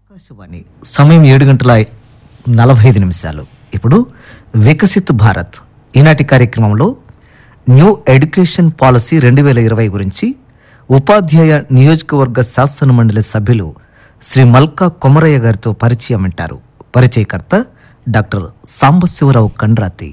ఆకాశవాణి సమయం ఏడు గంటల నలభై ఐదు నిమిషాలు ఇప్పుడు వికసిత్ భారత్ ఈనాటి కార్యక్రమంలో న్యూ ఎడ్యుకేషన్ పాలసీ రెండు వేల ఇరవై గురించి ఉపాధ్యాయ నియోజకవర్గ శాసన మండలి సభ్యులు శ్రీ మల్కా కొమరయ్య గారితో పరిచయం వింటారు పరిచయకర్త డాక్టర్ సాంబశివరావు కండ్రాతి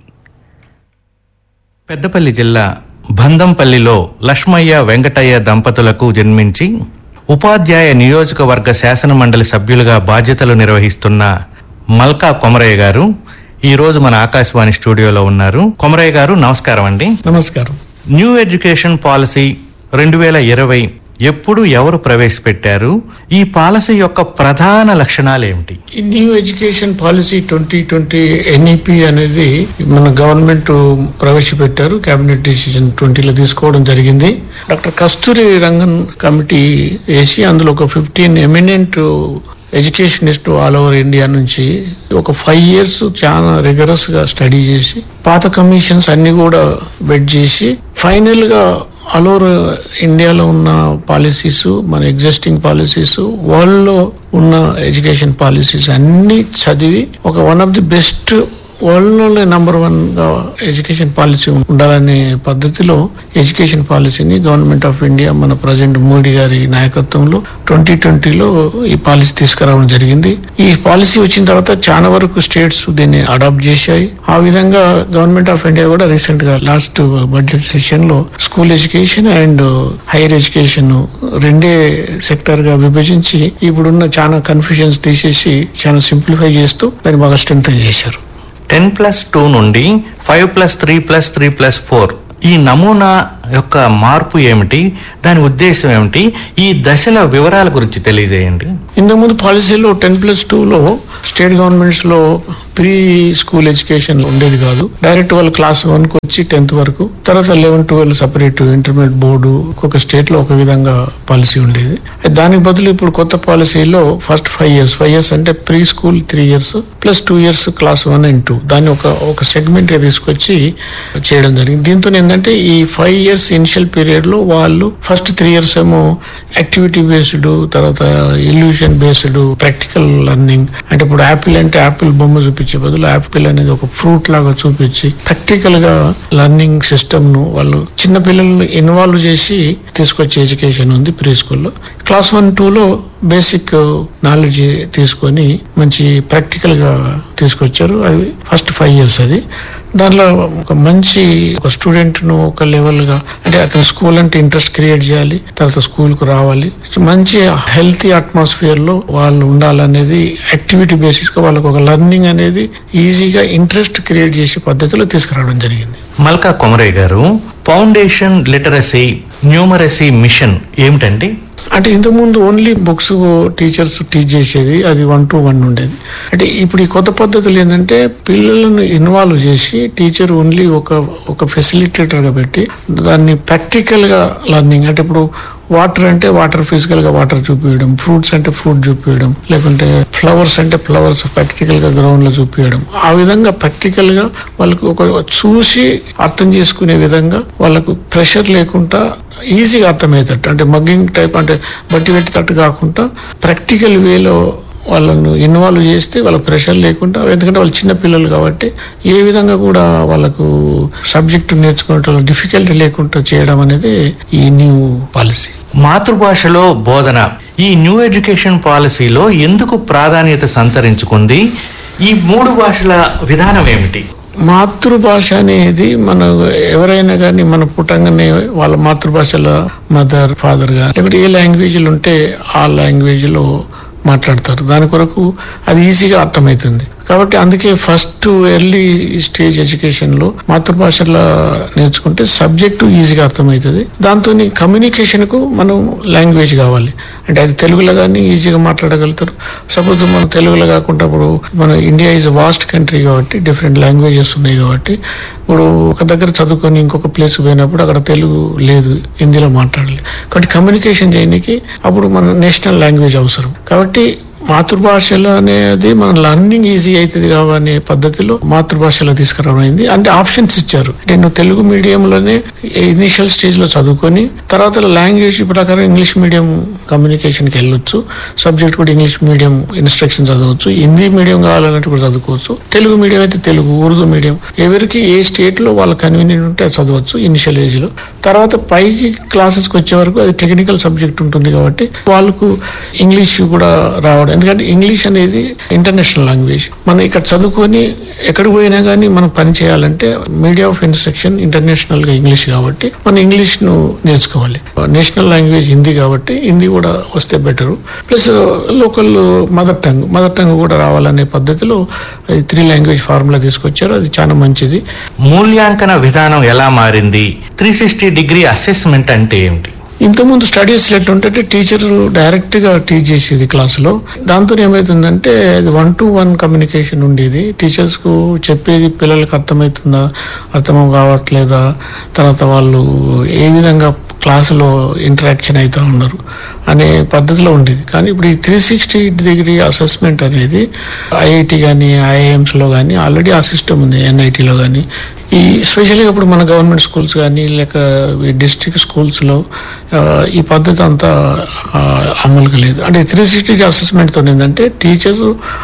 పెద్దపల్లి జిల్లా బందంపల్లిలో లక్ష్మయ్య వెంకటయ్య దంపతులకు జన్మించి ఉపాధ్యాయ నియోజకవర్గ శాసన మండలి సభ్యులుగా బాధ్యతలు నిర్వహిస్తున్న మల్కా కొమరయ్య గారు ఈ రోజు మన ఆకాశవాణి స్టూడియోలో ఉన్నారు కొమరయ్య గారు నమస్కారం అండి నమస్కారం న్యూ ఎడ్యుకేషన్ పాలసీ రెండు వేల ఇరవై ఎప్పుడు ఎవరు ప్రవేశపెట్టారు ఈ పాలసీ యొక్క ప్రధాన లక్షణాలు ఏమిటి ఈ new education policy twenty twenty NEP అనేది మన గవర్నమెంట్ ప్రవేశపెట్టారు కేబినెట్ డిసిజన్ ట్వంటీలో తీసుకోవడం జరిగింది డాక్టర్ కస్తూరి రంగన్ కమిటీ వేసి అందులో ఒక fifteen eminent educationist all over India నుంచి ఒక ఫైవ్ ఇయర్స్ చాలా రిగరస్ గా స్టడీ చేసి పాత కమిషన్స్ అన్ని కూడా బెడ్ చేసి ఫైనల్ గా ఆల్ ఓవర్ ఇండియాలో ఉన్న పాలసీస్ మన ఎగ్జిస్టింగ్ పాలసీస్ వరల్డ్ లో ఉన్న ఎడ్యుకేషన్ పాలసీస్ అన్ని చదివి ఒక one of the best world లోనే నంబర్ వన్ గా ఎడ్యుకేషన్ పాలసీ ఉండాలనే పద్ధతిలో ఎడ్యుకేషన్ పాలసీని గవర్నమెంట్ ఆఫ్ ఇండియా మన ప్రజెంట్ మోడీ గారి నాయకత్వంలో ట్వంటీ ట్వంటీలో ఈ పాలసీ తీసుకురావడం జరిగింది ఈ పాలసీ వచ్చిన తర్వాత చాలా వరకు స్టేట్స్ దీన్ని అడాప్ట్ చేశాయి ఆ విధంగా గవర్నమెంట్ ఆఫ్ ఇండియా కూడా రీసెంట్ గా లాస్ట్ బడ్జెట్ సెషన్ లో school education and higher education రెండే సెక్టర్ గా విభజించి ఇప్పుడున్న చాలా కన్ఫ్యూజన్స్ తీసేసి చాలా సింప్లిఫై చేస్తూ దాన్ని బాగా స్ట్రెంగ్ చేశారు టెన్ ప్లస్ టూ నుండి five plus three plus three plus four ఈ నమూనా యొక్క మార్పు ఏమిటి దాని ఉద్దేశం ఏమిటి ఈ దశల వివరాల గురించి తెలియజేయండి ఇంతకుముందు పాలసీలో టెన్ ప్లస్ లో స్టేట్ గవర్నమెంట్స్ లో ప్రీ స్కూల్ ఎడ్యుకేషన్ ఉండేది కాదు డైరెక్ట్ వాళ్ళు క్లాస్ వన్ కి వచ్చి టెన్త్ వరకు తర్వాత eleven twelve separate intermediate board ఒక్కొక్క స్టేట్ లో ఒక విధంగా పాలసీ ఉండేది దానికి బదులు ఇప్పుడు కొత్త పాలసీలో first five years five years అంటే preschool three years plus two years class one and two దాన్ని ఒక ఒక సెగ్మెంట్ గా తీసుకొచ్చి చేయడం జరిగింది దీంతో ఏంటంటే ఈ ఫైవ్ ఇయర్స్ ఇనిషియల్ పీరియడ్ లో వాళ్ళు ఫస్ట్ త్రీ ఇయర్స్ ఏమో యాక్టివిటీ బేస్డ్ తర్వాత ఇల్యూషన్ బేస్డ్ ప్రాక్టికల్ లెర్నింగ్ అంటే ఇప్పుడు యాపిల్ అంటే యాపిల్ బొమ్మ చూపించే బదులు యాపిల్ అనేది ఒక ఫ్రూట్ లాగా చూపించి ప్రాక్టికల్ గా లెర్నింగ్ సిస్టమ్ ను వాళ్ళు చిన్న పిల్లల్ని ఇన్వాల్వ్ చేసి తీసుకొచ్చే ఎడ్యుకేషన్ ఉంది ప్రీ స్కూల్లో క్లాస్ వన్ టూ లో బేసిక్ నాలెడ్జ్ తీసుకొని మంచి ప్రాక్టికల్ గా తీసుకొచ్చారు అది ఫస్ట్ ఫైవ్ ఇయర్స్ అది దానిలో ఒక మంచి ఒక స్టూడెంట్ ను ఒక లెవెల్ గా అంటే అతను స్కూల్ అంటే ఇంట్రెస్ట్ క్రియేట్ చేయాలి తర్వాత స్కూల్ కు రావాలి సో మంచి హెల్తీ అట్మాస్ఫియర్ లో వాళ్ళు ఉండాలనేది యాక్టివిటీ బేసిస్ గా వాళ్ళకి ఒక లెర్నింగ్ అనేది ఈజీగా ఇంట్రెస్ట్ క్రియేట్ చేసే పద్ధతిలో తీసుకురావడం జరిగింది మల్కా కొమరయ్య గారు ఫౌండేషన్ లిటరసీ న్యూమరసీ మిషన్ ఏమిటండి అంటే ఇంతకుముందు ఓన్లీ బుక్స్ టీచర్స్ టీచ్ చేసేది అది వన్ టు వన్ ఉండేది అంటే ఇప్పుడు ఈ కొత్త పద్ధతులు ఏంటంటే పిల్లలను ఇన్వాల్వ్ చేసి టీచర్ ఓన్లీ ఒక ఒక ఫెసిలిటేటర్ గా పెట్టి దాన్ని ప్రాక్టికల్ గా లర్నింగ్ అంటే ఇప్పుడు వాటర్ అంటే వాటర్ ఫిజికల్ గా వాటర్ చూపించడం ఫ్రూట్స్ అంటే ఫ్రూట్ చూపించడం లేకుంటే ఫ్లవర్స్ అంటే ఫ్లవర్స్ ప్రాక్టికల్ గా గ్రౌండ్ లో చూపించడం ఆ విధంగా ప్రాక్టికల్ గా వాళ్ళకు ఒక చూసి అర్థం చేసుకునే విధంగా వాళ్ళకు ప్రెషర్ లేకుండా ఈజీగా అర్థమయ్యేటట్టు అంటే మగ్గింగ్ టైప్ అంటే బట్టి పెట్టేటట్టు కాకుండా ప్రాక్టికల్ వేలో వాళ్ళను ఇన్వాల్వ్ చేస్తే వాళ్ళకి ప్రెషర్ లేకుండా ఎందుకంటే వాళ్ళు చిన్న పిల్లలు కాబట్టి ఏ విధంగా కూడా వాళ్ళకు సబ్జెక్ట్ నేర్చుకోవటం డిఫికల్టీ లేకుండా చేయడం అనేది ఈ న్యూ పాలసీ మాతృభాషలో బోధన ఈ న్యూ ఎడ్యుకేషన్ పాలసీలో ఎందుకు ప్రాధాన్యత సంతరించుకుంది ఈ మూడు భాషల విధానం ఏమిటి మాతృభాష అనేది మన ఎవరైనా కానీ మన పుట్టంగానే వాళ్ళ మాతృభాషలో మదర్ ఫాదర్ గా లేకపోతే ఏ లాంగ్వేజ్లు ఉంటే ఆ లాంగ్వేజ్ లో మాట్లాడతారు దాని కొరకు అది ఈజీగా అర్థమవుతుంది కాబట్టి అందుకే ఫస్ట్ ఎర్లీ స్టేజ్ ఎడ్యుకేషన్ లో మాతృభాషలో నేర్చుకుంటే సబ్జెక్టు ఈజీగా అర్థమవుతుంది దాంతో కమ్యూనికేషన్ కు మనం లాంగ్వేజ్ కావాలి అంటే అది తెలుగులో కానీ ఈజీగా మాట్లాడగలుగుతారు సపోజ్ మనం తెలుగులో కాకుండా ఇప్పుడు మన ఇండియా ఈజ్ వాస్ట్ కంట్రీ కాబట్టి డిఫరెంట్ లాంగ్వేజెస్ ఉన్నాయి కాబట్టి ఇప్పుడు ఒక దగ్గర చదువుకొని ఇంకొక ప్లేస్ పోయినప్పుడు అక్కడ తెలుగు లేదు హిందీలో మాట్లాడాలి కాబట్టి కమ్యూనికేషన్ చేయడానికి అప్పుడు మన నేషనల్ లాంగ్వేజ్ అవసరం కాబట్టి మాతృభాషలో అనేది మన లర్నింగ్ ఈజీ అవుతుంది కావనే పద్ధతిలో మాతృభాషలో తీసుకురావడం అయింది అంటే ఆప్షన్స్ ఇచ్చారు అంటే నువ్వు తెలుగు మీడియంలోనే ఇనిషియల్ స్టేజ్ లో చదువుకొని తర్వాత లాంగ్వేజ్ ప్రకారం ఇంగ్లీష్ మీడియం కమ్యూనికేషన్కి వెళ్ళొచ్చు సబ్జెక్ట్ కూడా ఇంగ్లీష్ మీడియం ఇన్స్ట్రక్షన్ చదవచ్చు హిందీ మీడియం కావాలంటే కూడా చదువుకోవచ్చు తెలుగు మీడియం అయితే తెలుగు ఉర్దూ మీడియం ఎవరికి ఏ స్టేట్ లో వాళ్ళ కన్వీనియంట్ ఉంటే అది చదవచ్చు ఇనిషియల్ ఏజ్ లో తర్వాత పైకి క్లాసెస్కి వచ్చే వరకు అది టెక్నికల్ సబ్జెక్ట్ ఉంటుంది కాబట్టి వాళ్ళకు ఇంగ్లీష్ కూడా రావడం ఎందుకంటే ఇంగ్లీష్ అనేది ఇంటర్నేషనల్ లాంగ్వేజ్ మనం ఇక్కడ చదువుకొని ఎక్కడికి పోయినా కానీ మనం పని చేయాలంటే మీడియా ఆఫ్ ఇన్స్ట్రక్షన్ ఇంటర్నేషనల్ గా ఇంగ్లీష్ కాబట్టి మనం ఇంగ్లీష్ ను నేర్చుకోవాలి నేషనల్ లాంగ్వేజ్ హిందీ కాబట్టి హిందీ కూడా వస్తే better plus local mother tongue mother tongue కూడా రావాలనే పద్ధతిలో త్రీ లాంగ్వేజ్ ఫార్ములా తీసుకొచ్చారు అది చాలా మంచిది మూల్యాంకన విధానం ఎలా మారింది త్రీ సిక్స్టీ డిగ్రీ అసెస్మెంట్ అంటే ఏమిటి ఇంతకుముందు స్టడీస్ ఎట్లుంటే టీచర్ డైరెక్ట్ గా టీచ్ చేసేది క్లాసులో దాంతో ఏమవుతుందంటే అది వన్ టు వన్ కమ్యూనికేషన్ ఉండేది టీచర్స్ కు చెప్పేది పిల్లలకు అర్థమవుతుందా అర్థం కావట్లేదా తర్వాత వాళ్ళు ఏ విధంగా క్లాసులో ఇంటరాక్షన్ అవుతూ ఉన్నారు అనే పద్ధతిలో ఉండేది కానీ ఇప్పుడు ఈ త్రీ సిక్స్టీ డిగ్రీ అసెస్మెంట్ అనేది ఐఐటి కానీ ఐఐఎంస్లో కానీ ఆల్రెడీ ఆ సిస్టమ్ ఉంది ఎన్ఐటీలో కానీ ఈ స్పెషల్గా ఇప్పుడు మన గవర్నమెంట్ స్కూల్స్ కానీ లేక డిస్ట్రిక్ట్ స్కూల్స్లో ఈ పద్ధతి అంతా ఆ, అమలుగా లేదు అంటే త్రీ సిక్స్టీ అసెస్మెంట్తో ఏంటంటే టీచర్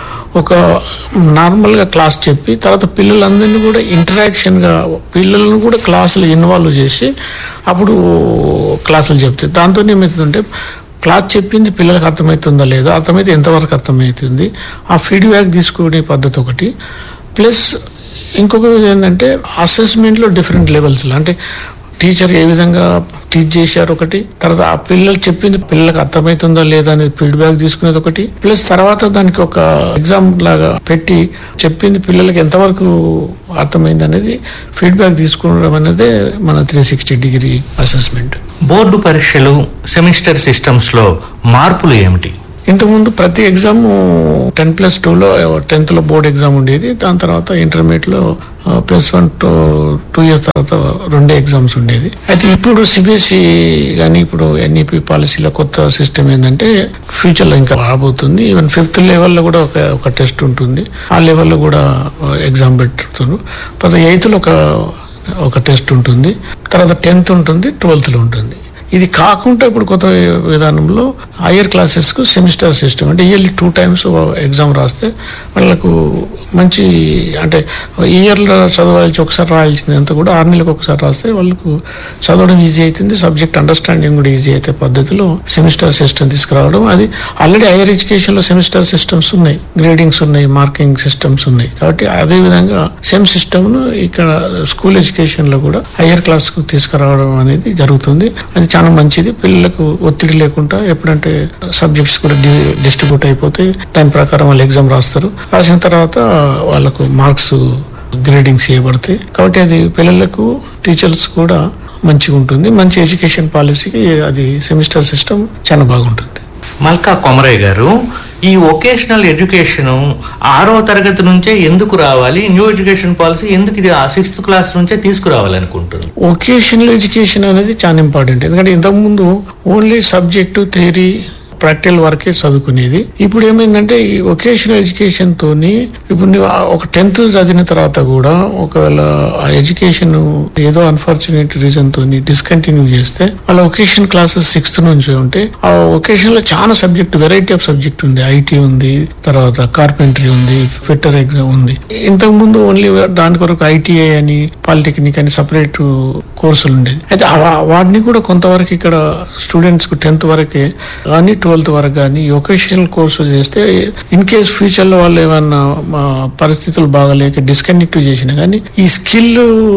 ఒక నార్మల్గా క్లాస్ చెప్పి తర్వాత పిల్లలందరినీ కూడా ఇంటరాక్షన్గా పిల్లలను కూడా క్లాసులు ఇన్వాల్వ్ చేసి అప్పుడు క్లాసులు చెప్తాయి దాంతో ఏమవుతుందంటే క్లాస్ చెప్పింది పిల్లలకు అర్థమవుతుందా లేదా అర్థమైతే ఎంతవరకు అర్థమవుతుంది ఆ ఫీడ్బ్యాక్ తీసుకునే పద్ధతి ఒకటి ప్లస్ ఇంకొక ఏంటంటే అసెస్మెంట్లో డిఫరెంట్ లెవెల్స్లో అంటే టీచర్ ఏ విధంగా టీచ్ చేశారు ఒకటి తర్వాత ఆ పిల్లలు చెప్పింది పిల్లలకు అర్థమవుతుందా లేదా అనేది ఫీడ్బ్యాక్ తీసుకునేది ఒకటి ప్లస్ తర్వాత దానికి ఒక ఎగ్జామ్ లాగా పెట్టి చెప్పింది పిల్లలకి ఎంతవరకు అర్థమైంది అనేది ఫీడ్బ్యాక్ తీసుకోవడం అనేది మన three sixty degree assessment board పరీక్షలు సెమిస్టర్ సిస్టమ్స్ లో మార్పులు ఏమిటి ఇంతకుముందు ప్రతి ఎగ్జామ్ టెన్ ప్లస్ టూలో టెన్త్ లో బోర్డ్ ఎగ్జామ్ ఉండేది దాని తర్వాత ఇంటర్మీడియట్ లో plus one two two years తర్వాత రెండే ఎగ్జామ్స్ ఉండేది అయితే ఇప్పుడు సిబిఎస్ఈ కానీ ఇప్పుడు ఎన్ఈపి పాలసీలో కొత్త సిస్టమ్ ఏంటంటే ఫ్యూచర్ లో ఇంకా రాబోతుంది ఈవెన్ ఫిఫ్త్ లెవెల్లో కూడా ఒక ఒక టెస్ట్ ఉంటుంది ఆ లెవెల్లో కూడా ఎగ్జామ్ పెడుతున్నారు తర్వాత ఎయిత్ లో ఒక ఒక టెస్ట్ ఉంటుంది తర్వాత టెన్త్ ఉంటుంది ట్వెల్త్ లో ఉంటుంది ఇది కాకుండా ఇప్పుడు కొత్త విధానంలో హయ్యర్ క్లాసెస్ కు సెమిస్టర్ సిస్టమ్ అంటే ఇయర్లీ టూ టైమ్స్ ఎగ్జామ్ రాస్తే వాళ్ళకు మంచి అంటే ఇయర్లో చదవాల్సి ఒకసారి రాయాల్సింది అంతా కూడా ఆరు నెలలకు ఒకసారి రాస్తే వాళ్ళకు చదవడం ఈజీ అవుతుంది సబ్జెక్ట్ అండర్స్టాండింగ్ కూడా ఈజీ అయితే పద్ధతిలో సెమిస్టర్ సిస్టమ్ తీసుకురావడం అది ఆల్రెడీ హైయర్ ఎడ్యుకేషన్ లో సెమిస్టర్ సిస్టమ్స్ ఉన్నాయి గ్రేడింగ్స్ ఉన్నాయి మార్కింగ్ సిస్టమ్స్ ఉన్నాయి కాబట్టి అదే విధంగా సేమ్ సిస్టమ్ ను ఇక్కడ స్కూల్ ఎడ్యుకేషన్ లో కూడా హయ్యర్ క్లాస్ కు తీసుకురావడం అనేది జరుగుతుంది అది చాలా మంచిది పిల్లలకు ఒత్తిడి లేకుండా ఎప్పుడంటే సబ్జెక్ట్స్ కూడా డిస్ట్రిబ్యూట్ అయిపోతాయి దాని ప్రకారం వాళ్ళు ఎగ్జామ్ రాస్తారు రాసిన తర్వాత వాళ్ళకు మార్క్స్ గ్రేడింగ్స్ చేయబడతాయి కాబట్టి అది పిల్లలకు టీచర్స్ కూడా మంచిగా ఉంటుంది మంచి ఎడ్యుకేషన్ పాలసీకి అది సెమిస్టర్ సిస్టమ్ చాలా బాగుంటుంది మల్కా కొమరయ్య గారు ఈ వొకేషనల్ ఎడ్యుకేషన్ ఆరో తరగతి నుంచే ఎందుకు రావాలి న్యూ ఎడ్యుకేషన్ పాలసీ ఎందుకు ఇది ఆ సిక్స్త్ క్లాస్ నుంచే తీసుకురావాలనుకుంటుంది వొకేషనల్ ఎడ్యుకేషన్ అనేది చాలా ఇంపార్టెంట్ ఎందుకంటే ఇంతకుముందు ఓన్లీ సబ్జెక్టు థియరీ ప్రాక్టికల్ వరకే చదువుకునేది ఇప్పుడు ఏమైందంటే ఈ వొకేషనల్ ఎడ్యుకేషన్ తోని ఇప్పుడు నువ్వు ఆ ఒక టెన్త్ చదివిన తర్వాత కూడా ఒకవేళ ఆ ఎడ్యుకేషన్ ఏదో అన్ఫార్చునేట్ రీజన్ తోని డిస్కంటిన్యూ చేస్తే వాళ్ళ వొకేషన్ క్లాసెస్ సిక్స్త్ నుంచి ఉంటే ఆ వొకేషన్ లో చాలా సబ్జెక్ట్ వెరైటీ ఆఫ్ సబ్జెక్ట్ ఉంది ఐటీ ఉంది తర్వాత కార్పెంటరీ ఉంది ఫిట్టర్ ఎగ్జామ్ ఉంది ఇంతకు ముందు ఓన్లీ దాని కొరకు ఐటీఐ అని పాలిటెక్నిక్ అని సపరేట్ కోర్సులు ఉండేది అయితే ఆ- వాటిని కూడా కొంతవరకు ఇక్కడ స్టూడెంట్స్ కు టెన్త్ వరకే కానీ ట్వెల్త్ వరకు కానీ వొకేషనల్ కోర్సు చేస్తే ఇన్ కేస్ ఫ్యూచర్ లో వాళ్ళు ఏమన్నా మా పరిస్థితులు బాగాలేక డిస్కనెక్ట్ చేసినా కానీ ఈ స్కిల్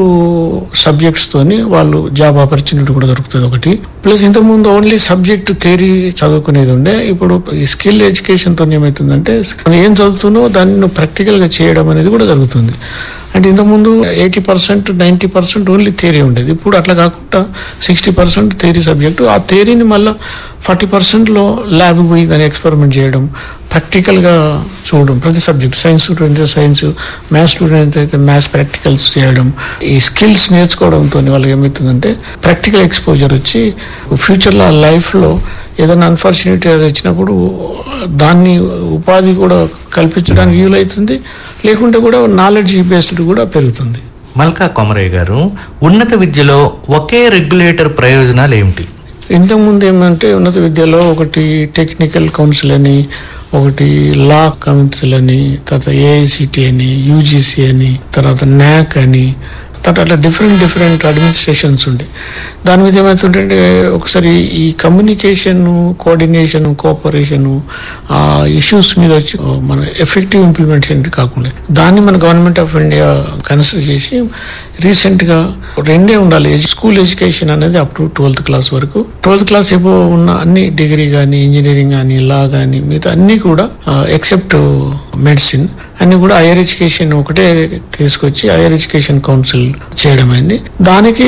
సబ్జెక్ట్స్ తోని వాళ్ళు జాబ్ ఆపర్చునిటీ కూడా దొరుకుతుంది ఒకటి ప్లస్ ఇంతకుముందు ఓన్లీ సబ్జెక్ట్ థియరీ చదువుకునేది ఉండే ఇప్పుడు ఈ స్కిల్ ఎడ్యుకేషన్ తో ఏమవుతుందంటే నువ్వు ఏం చదువుతున్నావు దాన్ని నువ్వు ప్రాక్టికల్ గా చేయడం అనేది కూడా జరుగుతుంది అంటే ఇంతకుముందు eighty percent ninety percent only theory ఉండేది ఇప్పుడు అట్లా కాకుండా సిక్స్టీ పర్సెంట్ థియరీ సబ్జెక్టు ఆ థియరీని మళ్ళీ ఫార్టీ పర్సెంట్లో ల్యాబ్ పోయి దాన్ని ఎక్స్పెరిమెంట్ చేయడం ప్రాక్టికల్ గా చూడడం ప్రతి subject science student science maths student అయితే మ్యాథ్స్ ప్రాక్టికల్స్ చేయడం ఈ స్కిల్స్ నేర్చుకోవడంతో వాళ్ళకి ఏమవుతుందంటే ప్రాక్టికల్ ఎక్స్పోజర్ వచ్చి ఫ్యూచర్లో లైఫ్లో ఏదైనా అన్ఫార్చునేట్ వచ్చినప్పుడు దాన్ని ఉపాధి కూడా కల్పించడానికి వీలవుతుంది లేకుంటే కూడా నాలెడ్జ్ బేస్డ్ కూడా పెరుగుతుంది మల్కా కొమరయ్య గారు ఉన్నత విద్యలో ఒకే రెగ్యులేటర్ ప్రయోజనాలు ఏమిటి ఇంతకుముందు ఏమంటే ఉన్నత విద్యలో ఒకటి టెక్నికల్ కౌన్సిల్ అని ఒకటి లా కౌన్సిల్ అని తర్వాత ఏఐసిటి అని యూజీసీ అని తర్వాత న్యాక్ అని తర్వాత అట్లా డిఫరెంట్ డిఫరెంట్ అడ్మినిస్ట్రేషన్స్ ఉండే దాని మీద ఏమవుతుందంటే ఒకసారి ఈ కమ్యూనికేషన్ కోఆర్డినేషన్ కోఆపరేషన్ ఆ ఇష్యూస్ మీద వచ్చి మన ఎఫెక్టివ్ ఇంప్లిమెంటేషన్ కాకుండా దాన్ని మన గవర్నమెంట్ ఆఫ్ ఇండియా కన్సిడర్ చేసి రీసెంట్ గా రెండే ఉండాలి స్కూల్ ఎడ్యుకేషన్ అనేది అప్ టు ట్వెల్త్ క్లాస్ వరకు ట్వెల్త్ క్లాస్ ఏవో ఉన్న అన్ని డిగ్రీ కానీ ఇంజనీరింగ్ కానీ లా కానీ మిగతా అన్ని కూడా ఎక్సెప్ట్ మెడిసిన్ అన్ని కూడా హైయర్ ఎడ్యుకేషన్ ఒకటే తీసుకొచ్చి హైయర్ ఎడ్యుకేషన్ కౌన్సిల్ చేయడం అయింది దానికి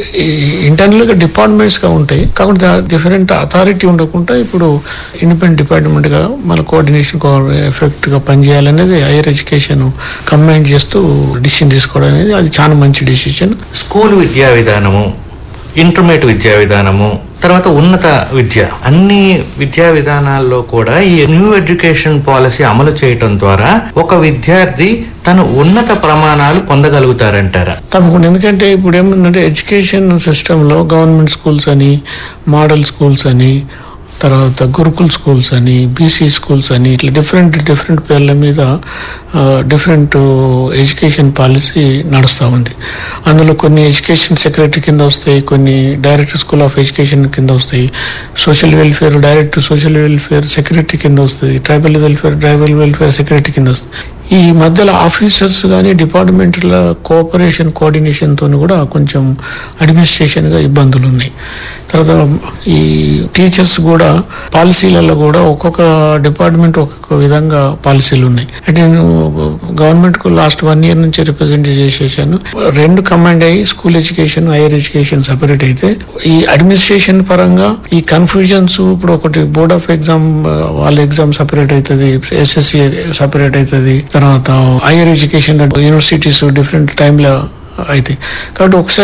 ఇంటర్నల్ గా డిపార్ట్మెంట్స్ గా ఉంటాయి కాకుండా డిఫరెంట్ అథారిటీ ఉండకుండా ఇప్పుడు ఇండిపెండెంట్ డిపార్ట్మెంట్ గా మన కోఆర్డినేషన్ ఎఫెక్ట్ గా పనిచేయాలనేది హైయర్ ఎడ్యుకేషన్ కంబైన్ చేస్తూ డిసిషన్ తీసుకోవడం అనేది అది చాలా మంచి డిసిషన్ స్కూల్ విద్యా విధానము ఇంటర్మీడియట్ విద్యా విధానము తర్వాత ఉన్నత విద్య అన్ని విద్యా విధానాల్లో కూడా ఈ న్యూ ఎడ్యుకేషన్ పాలసీ అమలు చేయటం ద్వారా ఒక విద్యార్థి తను ఉన్నత ప్రమాణాలు పొందగలుగుతారంటారా తప్పకుండా ఎందుకంటే ఇప్పుడు ఏముందంటే ఎడ్యుకేషన్ సిస్టంలో గవర్నమెంట్ స్కూల్స్ అని మోడల్ స్కూల్స్ అని తర్వాత గురుకుల్ స్కూల్స్ అని బీసీ స్కూల్స్ అని ఇట్లా డిఫరెంట్ డిఫరెంట్ పేర్ల మీద డిఫరెంట్ ఎడ్యుకేషన్ పాలసీ నడుస్తూ ఉంది అందులో కొన్ని ఎడ్యుకేషన్ సెక్రటరీ కింద వస్తాయి కొన్ని డైరెక్టర్ స్కూల్ ఆఫ్ ఎడ్యుకేషన్ కింద వస్తాయి social welfare director social welfare secretary కింద వస్తుంది tribal welfare tribal welfare secretary కింద వస్తుంది ఈ మధ్యలో ఆఫీసర్స్ కానీ డిపార్ట్మెంట్ల కోఆపరేషన్ కోఆర్డినేషన్ తోని కూడా కొంచెం అడ్మినిస్ట్రేషన్ గా ఇబ్బందులు ఉన్నాయి తర్వాత ఈ టీచర్స్ కూడా పాలసీలలో కూడా ఒక్కొక్క డిపార్ట్మెంట్ ఒక్కొక్క విధంగా పాలసీలు ఉన్నాయి అంటే నేను గవర్నమెంట్ కు లాస్ట్ వన్ ఇయర్ నుంచి రిప్రజెంట్ చేసేసాను రెండు కమాండ్ అయ్యి school education higher education separate అయితే ఈ అడ్మినిస్ట్రేషన్ పరంగా ఈ కన్ఫ్యూజన్స్ ఇప్పుడు ఒకటి బోర్డ్ ఆఫ్ ఎగ్జామ్ వాళ్ళ ఎగ్జామ్ సపరేట్ అవుతుంది ఎస్ఎస్సి సపరేట్ అవుతుంది తర్వాత హైయర్ ఎడ్యుకేషన్ యూనివర్సిటీస్ డిఫరెంట్ టైంలో అయితే కాబట్టి ఒకసారి